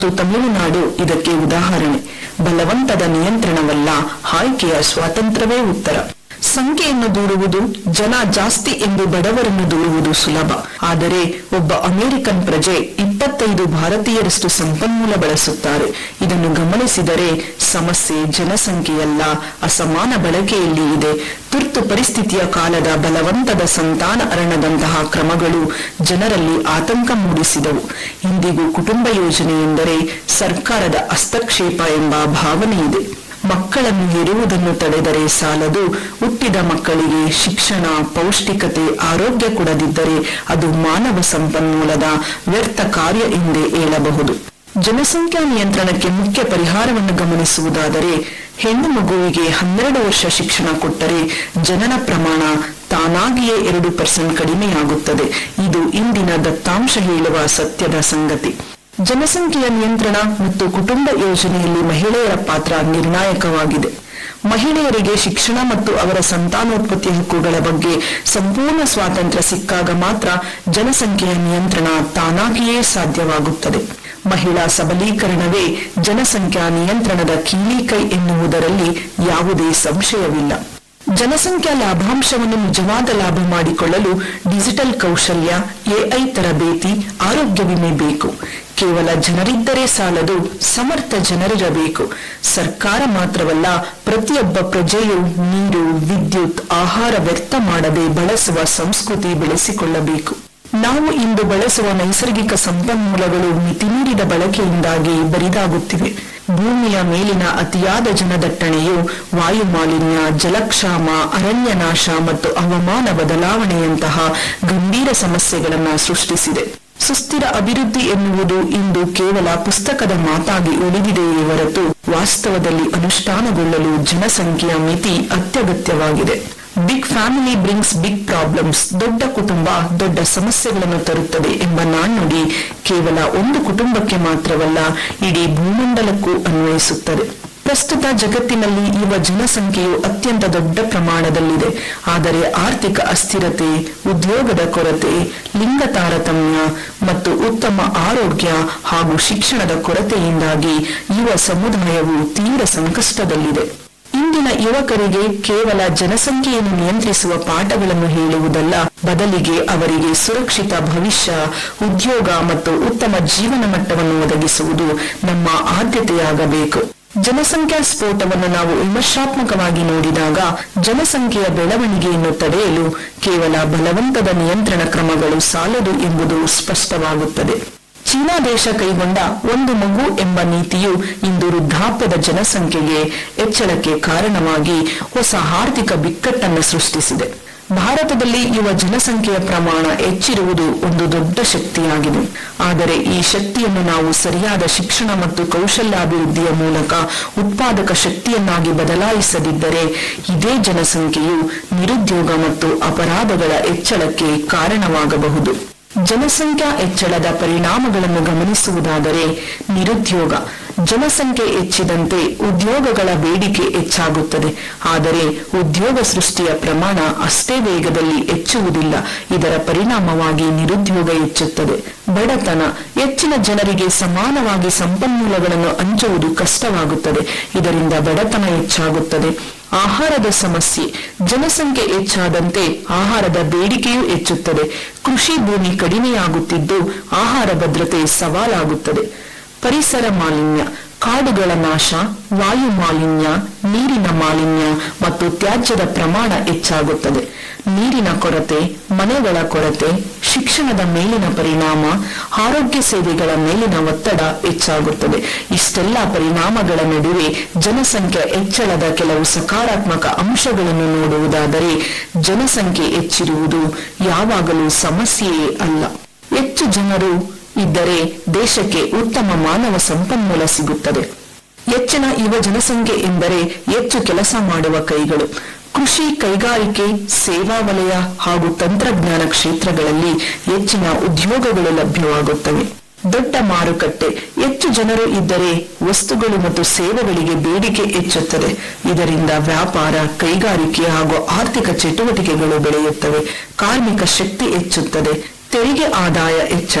ಮತ್ತು ತಮಿಳುನಾಡು ಇದಕ್ಕೆ ಉದಾಹರಣೆ ಬಲವಂತದ ನಿಯಂತ್ರಣವಲ್ಲ ಆಯ್ಕೆಯ ಸ್ವಾತಂತ್ರ್ಯವೇ ಉತ್ತರ ಸಂಖ್ಯೆಯನ್ನು ದೂರುವುದು ಜನ ಜಾಸ್ತಿ ಎಂದು ಬಡವರನ್ನು ದೂರುವುದು ಸುಲಭ ಆದರೆ ಒಬ್ಬ ಅಮೆರಿಕನ್ ಪ್ರಜೆ ಇಪ್ಪತ್ತೈದು ಭಾರತೀಯರಷ್ಟು ಸಂಪನ್ಮೂಲ ಬಳಸುತ್ತಾರೆ ಇದನ್ನು ಗಮನಿಸಿದರೆ ಸಮಸ್ಯೆ ಜನಸಂಖ್ಯೆಯಲ್ಲ ಅಸಮಾನ ಬಳಕೆಯಲ್ಲಿ ಇದೆ ತುರ್ತು ಪರಿಸ್ಥಿತಿಯ ಕಾಲದ ಬಲವಂತದ ಸಂತಾನ ಅರಣದಂತಹ ಕ್ರಮಗಳು ಜನರಲ್ಲಿ ಆತಂಕ ಮೂಡಿಸಿದವು ಇಂದಿಗೂ ಕುಟುಂಬ ಯೋಜನೆ ಎಂದರೆ ಸರ್ಕಾರದ ಹಸ್ತಕ್ಷೇಪ ಎಂಬ ಭಾವನೆ ಇದೆ ಮಕ್ಕಳನ್ನು ಹೆರುವುದನ್ನು ತಡೆದರೆ ಸಾಲದು ಹುಟ್ಟಿದ ಮಕ್ಕಳಿಗೆ ಶಿಕ್ಷಣ ಪೌಷ್ಟಿಕತೆ ಆರೋಗ್ಯ ಕೊಡದಿದ್ದರೆ ಅದು ಮಾನವ ಸಂಪನ್ಮೂಲದ ವ್ಯರ್ಥ ಕಾರ್ಯ ಎಂದೇ ಹೇಳಬಹುದು ಜನಸಂಖ್ಯಾ ನಿಯಂತ್ರಣಕ್ಕೆ ಮುಖ್ಯ ಪರಿಹಾರವನ್ನು ಗಮನಿಸುವುದಾದರೆ ಹೆಣ್ಣು ಮಗುವಿಗೆ ಹನ್ನೆರಡು ವರ್ಷ ಶಿಕ್ಷಣ ಕೊಟ್ಟರೆ ಜನನ ಪ್ರಮಾಣ ತಾನಾಗಿಯೇ ಎರಡು ಪರ್ಸೆಂಟ್ ಕಡಿಮೆಯಾಗುತ್ತದೆ ಇದು ಇಂದಿನ ದತ್ತಾಂಶ ಹೇಳುವ ಸತ್ಯದ ಸಂಗತಿ ಜನಸಂಖ್ಯೆಯ ನಿಯಂತ್ರಣ ಮತ್ತು ಕುಟುಂಬ ಯೋಜನೆಯಲ್ಲಿ ಮಹಿಳೆಯರ ಪಾತ್ರ ನಿರ್ಣಾಯಕವಾಗಿದೆ ಮಹಿಳೆಯರಿಗೆ ಶಿಕ್ಷಣ ಮತ್ತು ಅವರ ಸಂತಾನೋತ್ಪತ್ತಿ ಹಕ್ಕುಗಳ ಬಗ್ಗೆ ಸಂಪೂರ್ಣ ಸ್ವಾತಂತ್ರ್ಯ ಸಿಕ್ಕಾಗ ಮಾತ್ರ ಜನಸಂಖ್ಯೆಯ ನಿಯಂತ್ರಣ ತಾನಾಗಿಯೇ ಸಾಧ್ಯವಾಗುತ್ತದೆ ಮಹಿಳಾ ಸಬಲೀಕರಣವೇ ಜನಸಂಖ್ಯಾ ನಿಯಂತ್ರಣದ ಕೀಲಿಕೈ ಎನ್ನುವುದರಲ್ಲಿ ಯಾವುದೇ ಸಂಶಯವಿಲ್ಲ ಜನಸಂಖ್ಯಾ ಲಾಭಾಂಶವನ್ನು ನಿಜವಾದ ಲಾಭ ಮಾಡಿಕೊಳ್ಳಲು ಡಿಜಿಟಲ್ ಕೌಶಲ್ಯ ಎಐ ತರಬೇತಿ ಆರೋಗ್ಯ ವಿಮೆ ಬೇಕು ಕೇವಲ ಜನರಿದ್ದರೆ ಸಾಲದು ಸಮರ್ಥ ಜನರಿರಬೇಕು ಸರ್ಕಾರ ಮಾತ್ರವಲ್ಲ ಪ್ರತಿಯೊಬ್ಬ ಪ್ರಜೆಯು ನೀರು ವಿದ್ಯುತ್ ಆಹಾರ ವ್ಯರ್ಥ ಮಾಡದೆ ಬಳಸುವ ಸಂಸ್ಕೃತಿ ಬೆಳೆಸಿಕೊಳ್ಳಬೇಕು ನಾವು ಇಂದು ಬಳಸುವ ನೈಸರ್ಗಿಕ ಸಂಪನ್ಮೂಲಗಳು ಮಿತಿಮೀರಿದ ಬಳಕೆಯಿಂದಾಗಿ ಬರಿದಾಗುತ್ತಿವೆ ಭೂಮಿಯ ಮೇಲಿನ ಅತಿಯಾದ ಜನದಟ್ಟಣೆಯು ವಾಯು ಮಾಲಿನ್ಯ ಜಲಕ್ಷಾಮ ಅರಣ್ಯ ನಾಶ ಮತ್ತು ಹವಾಮಾನ ಬದಲಾವಣೆಯಂತಹ ಗಂಭೀರ ಸಮಸ್ಯೆಗಳನ್ನು ಸೃಷ್ಟಿಸಿದೆ ಸುಸ್ಥಿರ ಅಭಿವೃದ್ಧಿ ಎನ್ನುವುದು ಇಂದು ಕೇವಲ ಪುಸ್ತಕದ ಮಾತಾಗಿ ಉಳಿದಿದೆಯೇ ಹೊರತು ವಾಸ್ತವದಲ್ಲಿ ಅನುಷ್ಠಾನಗೊಳ್ಳಲು ಜನಸಂಖ್ಯೆಯ ಮಿತಿ ಅತ್ಯಗತ್ಯವಾಗಿದೆ big family brings big problems ದೊಡ್ಡ ಕುಟುಂಬ ದೊಡ್ಡ ಸಮಸ್ಯೆಗಳನ್ನು ತರುತ್ತದೆ ಎಂಬ ನಾಣ್ಣುಡಿ ಕೇವಲ ಒಂದು ಕುಟುಂಬಕ್ಕೆ ಮಾತ್ರವಲ್ಲ ಇಡೀ ಭೂಮಂಡಲಕ್ಕೂ ಅನ್ವಯಿಸುತ್ತದೆ ಪ್ರಸ್ತುತ ಜಗತ್ತಿನಲ್ಲಿ ಯುವ ಜನಸಂಖ್ಯೆಯು ಅತ್ಯಂತ ದೊಡ್ಡ ಪ್ರಮಾಣದಲ್ಲಿದೆ ಆದರೆ ಆರ್ಥಿಕ ಅಸ್ಥಿರತೆ ಉದ್ಯೋಗದ ಕೊರತೆ ಲಿಂಗ ತಾರತಮ್ಯ ಮತ್ತು ಉತ್ತಮ ಆರೋಗ್ಯ ಹಾಗೂ ಶಿಕ್ಷಣದ ಕೊರತೆಯಿಂದಾಗಿ ಯುವ ಸಮುದಾಯವು ತೀವ್ರ ಸಂಕಷ್ಟದಲ್ಲಿದೆ ಇಂದಿನ ಯುವಕರಿಗೆ ಕೇವಲ ಜನಸಂಖ್ಯೆಯನ್ನು ನಿಯಂತ್ರಿಸುವ ಪಾಠಗಳನ್ನು ಹೇಳುವುದಲ್ಲ ಬದಲಿಗೆ ಅವರಿಗೆ ಸುರಕ್ಷಿತ ಭವಿಷ್ಯ ಉದ್ಯೋಗ ಮತ್ತು ಉತ್ತಮ ಜೀವನ ಮಟ್ಟವನ್ನು ಒದಗಿಸುವುದು ನಮ್ಮ ಆದ್ಯತೆಯಾಗಬೇಕು ಜನಸಂಖ್ಯಾ ಸ್ಫೋಟವನ್ನು ನಾವು ವಿಮರ್ಶಾತ್ಮಕವಾಗಿ ನೋಡಿದಾಗ ಜನಸಂಖ್ಯೆಯ ಬೆಳವಣಿಗೆಯನ್ನು ತಡೆಯಲು ಕೇವಲ ಬಲವಂತದ ನಿಯಂತ್ರಣ ಕ್ರಮಗಳು ಸಾಲದು ಎಂಬುದು ಸ್ಪಷ್ಟವಾಗುತ್ತದೆ ಚೀನಾ ದೇಶ ಕೈಗೊಂಡ ಒಂದು ಮಗು ಎಂಬ ನೀತಿಯು ಇಂದು ವೃದ್ಧಾಪ್ಯದ ಜನಸಂಖ್ಯೆಗೆ ಹೆಚ್ಚಳಕ್ಕೆ ಕಾರಣವಾಗಿ ಹೊಸ ಆರ್ಥಿಕ ಬಿಕ್ಕಟ್ಟನ್ನು ಸೃಷ್ಟಿಸಿದೆ ಭಾರತದಲ್ಲಿ ಯುವ ಜನಸಂಖ್ಯೆಯ ಪ್ರಮಾಣ ಹೆಚ್ಚಿರುವುದು ಒಂದು ದೊಡ್ಡ ಶಕ್ತಿಯಾಗಿದೆ ಆದರೆ ಈ ಶಕ್ತಿಯನ್ನು ನಾವು ಸರಿಯಾದ ಶಿಕ್ಷಣ ಮತ್ತು ಕೌಶಲ್ಯಾಭಿವೃದ್ಧಿಯ ಮೂಲಕ ಉತ್ಪಾದಕ ಶಕ್ತಿಯನ್ನಾಗಿ ಬದಲಾಯಿಸದಿದ್ದರೆ ಇದೇ ಜನಸಂಖ್ಯೆಯು ನಿರುದ್ಯೋಗ ಮತ್ತು ಅಪರಾಧಗಳ ಹೆಚ್ಚಳಕ್ಕೆ ಕಾರಣವಾಗಬಹುದು ಜನಸಂಖ್ಯಾ ಹೆಚ್ಚಳದ ಪರಿಣಾಮಗಳನ್ನು ಗಮನಿಸುವುದಾದರೆ ನಿರುದ್ಯೋಗ ಜನಸಂಖ್ಯೆ ಹೆಚ್ಚಿದಂತೆ ಉದ್ಯೋಗಗಳ ಬೇಡಿಕೆ ಹೆಚ್ಚಾಗುತ್ತದೆ ಆದರೆ ಉದ್ಯೋಗ ಸೃಷ್ಟಿಯ ಪ್ರಮಾಣ ಅಷ್ಟೇ ವೇಗದಲ್ಲಿ ಹೆಚ್ಚುವುದಿಲ್ಲ ಇದರ ಪರಿಣಾಮವಾಗಿ ನಿರುದ್ಯೋಗ ಹೆಚ್ಚುತ್ತದೆ ಬಡತನ ಹೆಚ್ಚಿನ ಜನರಿಗೆ ಸಮಾನವಾಗಿ ಸಂಪನ್ಮೂಲಗಳನ್ನು ಹಂಚುವುದು ಕಷ್ಟವಾಗುತ್ತದೆ ಇದರಿಂದ ಬಡತನ ಹೆಚ್ಚಾಗುತ್ತದೆ ಆಹಾರದ ಸಮಸ್ಯೆ ಜನಸಂಖ್ಯೆ ಹೆಚ್ಚಾದಂತೆ ಆಹಾರದ ಬೇಡಿಕೆಯೂ ಹೆಚ್ಚುತ್ತದೆ ಕೃಷಿ ಭೂಮಿ ಕಡಿಮೆಯಾಗುತ್ತಿದ್ದು ಆಹಾರ ಭದ್ರತೆ ಸವಾಲಾಗುತ್ತದೆ ಪರಿಸರ ಮಾಲಿನ್ಯ ಕಾಡುಗಳ ನಾಶ ವಾಯು ಮಾಲಿನ್ಯ ನೀರಿನ ಮಾಲಿನ್ಯ ಮತ್ತು ತ್ಯಾಜ್ಯದ ಪ್ರಮಾಣ ಹೆಚ್ಚಾಗುತ್ತದೆ ನೀರಿನ ಕೊರತೆ ಮನೆಗಳ ಕೊರತೆ ಶಿಕ್ಷಣದ ಮೇಲಿನ ಪರಿಣಾಮ ಆರೋಗ್ಯ ಸೇವೆಗಳ ಮೇಲಿನ ಒತ್ತಡ ಹೆಚ್ಚಾಗುತ್ತದೆ ಇಷ್ಟೆಲ್ಲ ಪರಿಣಾಮಗಳ ನಡುವೆ ಜನಸಂಖ್ಯೆ ಹೆಚ್ಚಳದ ಕೆಲವು ಸಕಾರಾತ್ಮಕ ಅಂಶಗಳನ್ನು ನೋಡುವುದಾದರೆ ಜನಸಂಖ್ಯೆ ಹೆಚ್ಚಿರುವುದು ಯಾವಾಗಲೂ ಸಮಸ್ಯೆಯೇ ಅಲ್ಲ ಹೆಚ್ಚು ಜನರು ಇದ್ದರೆ ದೇಶಕ್ಕೆ ಉತ್ತಮ ಮಾನವ ಸಂಪನ್ಮೂಲ ಸಿಗುತ್ತದೆ ಹೆಚ್ಚಿನ ಯುವ ಜನಸಂಖ್ಯೆ ಎಂದರೆ ಹೆಚ್ಚು ಕೆಲಸ ಮಾಡುವ ಕೈಗಳು ಕೃಷಿ ಕೈಗಾರಿಕೆ ಸೇವಾ ವಲಯ ಹಾಗೂ ತಂತ್ರಜ್ಞಾನ ಕ್ಷೇತ್ರಗಳಲ್ಲಿ ಹೆಚ್ಚಿನ ಉದ್ಯೋಗಗಳು ಲಭ್ಯವಾಗುತ್ತವೆ ದೊಡ್ಡ ಮಾರುಕಟ್ಟೆ ಹೆಚ್ಚು ಜನರು ಇದ್ದರೆ ವಸ್ತುಗಳು ಮತ್ತು ಸೇವೆಗಳಿಗೆ ಬೇಡಿಕೆ ಹೆಚ್ಚುತ್ತದೆ ಇದರಿಂದ ವ್ಯಾಪಾರ ಕೈಗಾರಿಕೆ ಹಾಗೂ ಆರ್ಥಿಕ ಚಟುವಟಿಕೆಗಳು ಬೆಳೆಯುತ್ತವೆ ಕಾರ್ಮಿಕ ಶಕ್ತಿ ಹೆಚ್ಚುತ್ತದೆ ತೆರಿಗೆ ಆದಾಯ ಹೆಚ್ಚಳ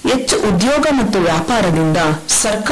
ಹೆಚ್ಚು ಉದ್ಯೋಗ ಮತ್ತು ವ್ಯಾಪಾರದಿಂದ ಸರ್ಕಾರ